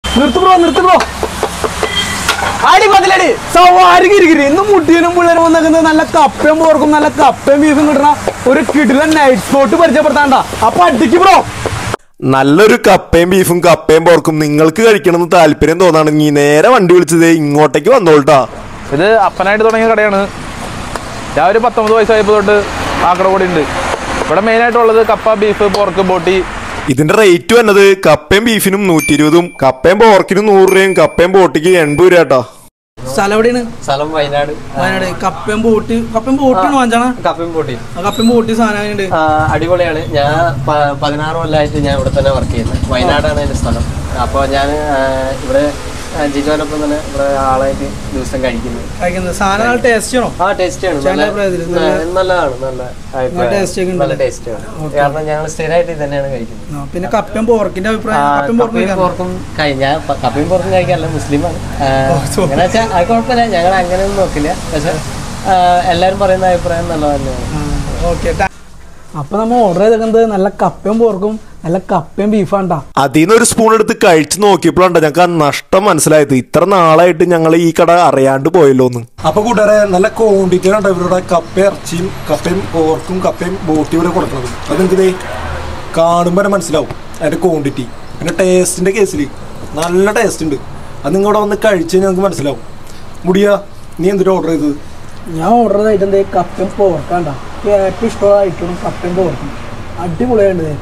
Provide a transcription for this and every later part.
നിർത്ത് ബ്രോ നിർത്ത് ബ്രോ ആടി പതിലടി സവാരി കിരികിരി ഇന്ന് മുട്ടിയനും പിള്ളേരും വന്നേക്കുന്നത് നല്ല കപ്പയും പോർക്കും നല്ല കപ്പയും ബീഫും കിട്ടണ ഒരു കിടില നൈറ്റ് സ്പോട്ട് പരിചയപ്പെടുത്താണ്ട അപ്പൊ അടിക്ക് ബ്രോ നല്ലൊരു കപ്പയും ബീഫും കപ്പയും പോർക്കും നിങ്ങൾക്ക് കഴിക്കണമെന്ന് താല്പര്യം തോന്നാണെങ്കിൽ നേരെ വണ്ടി വിളിച്ചത് ഇങ്ങോട്ടേക്ക് വന്നോൾട്ടാ ഇത് അപ്പനായിട്ട് തുടങ്ങിയ കടയാണ് ഞാൻ ഒരു പത്തൊമ്പത് വയസ്സായപ്പോൾ തൊട്ട് ആക്കട കൂടി ഉണ്ട് ഇവിടെ മെയിനായിട്ടുള്ളത് കപ്പ ബീഫ് പോർക്ക് ബോട്ടി ഇതിന്റെ റേറ്റ് വന്നത് കപ്പയും ബീഫിനും നൂറ്റി ഇരുപതും കപ്പയും പോർക്കിനും നൂറ് രൂപയും കപ്പയും പോട്ടിക്ക് എൺപത് രൂപ കേട്ടോ സ്ഥലം എവിടെയാണ് സ്ഥലം വയനാട് വയനാട് കപ്പയും ബോട്ട് കപ്പയും ബോട്ടാണ് വാങ്ങിച്ചാണ് കപ്പയും പൊട്ടി കപ്പയും ബോട്ടി സാധനം ഉണ്ട് അടിപൊളിയാണ് ഞാൻ പ- പതിനാറ് കൊല്ലമായിട്ട് ഞാൻ ഇവിടെ തന്നെ വർക്ക് ചെയ്യുന്നത് വയനാടാണ് എൻ്റെ സ്ഥലം അപ്പോൾ ഞാൻ ആ, ഇവിടെ ആ, ജിജോനൊപ്പം തന്നെ ഇവിടെ ആളായിട്ട് ദിവസം കഴിക്കുന്നത് കഴിക്കുന്നത് സാധനം നല്ല ടേസ്റ്റ് ചെയ്യണോ ആ ടേസ്റ്റ് ആണ് ചേട്ടൻ്റെ നല്ല അഭിപ്രായത്തില് ന- നല്ലതാണ് നല്ല അഭിപ്രായം. taste ഒക്കെ ഉണ്ട്. നല്ല ടേസ്റ്റ് ആണ് കാരണം ഞങ്ങൾ സ്ഥിരമായിട്ട് ഇത് തന്നെയാണ് കഴിക്കുന്നത് ആ, പിന്നെ കപ്പയും പോർക്കിന്റെ ആ, അഭിപ്രായം കപ്പയും പോർക്കും കപ്പയും കഴിക്കാറുണ്ടോ? പോർക്കും കഴി- ഞാൻ പ- കപ്പയും പോർക്കും കഴിക്കാറില്ല മുസ്ലിമാണ് ആ, sorry. അങ്ങനെ വെച്ചാൽ അത് കുഴപ്പമില്ല ഞങ്ങൾ അങ്ങനെയൊന്നും നോക്കില്ല പക്ഷെ ആ, എല്ലാവരും പറയുന്ന അഭിപ്രായം നല്ലത് തന്നെയാണ് ഓക്കെ അപ്പൊ നമ്മ ഓർഡർ ചെയ്തേക്കുന്നത് നല്ല കപ്പയും പോർക്കും നല്ല കപ്പയും ബീഫാണ്ടാ അതിന്ന് ഒരു സ്പൂൺ എടുത്ത് കഴിച്ചു നോക്കിയപ്പോഴാണ് ഞങ്ങൾക്ക് ആ നഷ്ടം മനസ്സിലായത് ഇത്ര നാളായിട്ട് ഞങ്ങൾ ഈ കട അറിയാണ്ട് പോയല്ലോ എന്ന് അപ്പൊ കൂട്ടുകാരെ നല്ല ക്വാണ്ടിറ്റി ആണ് ഇവരുടെ കപ്പ ഇറച്ചിയും കപ്പയും ഓർക്കും കപ്പയും ബോട്ടി ഇവിടെ കൊടുക്കുന്നത് അത് നിങ്ങൾക്ക് ദേ കാണുമ്പോൾ തന്നെ മനസ്സിലാവും അതിന്റെ ക്വാണ്ടിറ്റി പിന്നെ ടേസ്റ്റിന്റെ കേസിൽ നല്ല ടേസ്റ്റ് ഉണ്ട് അത് നിങ്ങൾ ഇവിടെ വന്ന് കഴിച്ച് കഴിഞ്ഞാൽ നിങ്ങൾക്ക് മനസ്സിലാവും മുടിയ നീ എന്തിനാ ഓർഡർ ചെയ്തത് ഞാൻ ഓർഡർ ചെയ്തിട്ടുണ്ട് കപ്പയും പോർക്കാണ്ടാ എനിക്ക് ഏറ്റവും ഇഷ്ടമുള്ള ഐറ്റം കപ്പയും പോർക്കും അടിപൊളിയായിട്ട്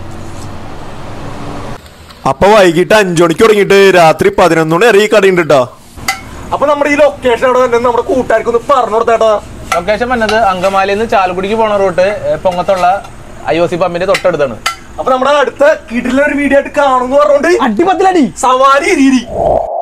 അപ്പൊ വൈകിട്ട് അഞ്ചു മണിക്ക് തുടങ്ങിയിട്ട് രാത്രി പതിനൊന്ന് മണി വരെ ഈ കടയുണ്ട് കേട്ടോ അപ്പൊ നമ്മുടെ ഈ ലൊക്കേഷൻ അവിടെ തന്നെ നമ്മുടെ കൂട്ടുകാർക്കൊന്ന് പറഞ്ഞു കൊടുത്തേട്ടാ ലൊക്കേഷൻ വന്നത് അങ്കമാലിയിൽ നിന്ന് ചാലക്കുടിക്ക് പോണ റൂട്ട് ഏ, പൊങ്ങത്തുള്ള ഐ ഒ സി പമ്പിന്റെ തൊട്ടടുത്താണ് അപ്പൊ നമ്മുടെ അടുത്ത കിടിലൊരു വീഡിയോ ആയിട്ട് കാണുമെന്ന് പറഞ്ഞുകൊണ്ട് അടിപൊളിയടി സവാരി രീതി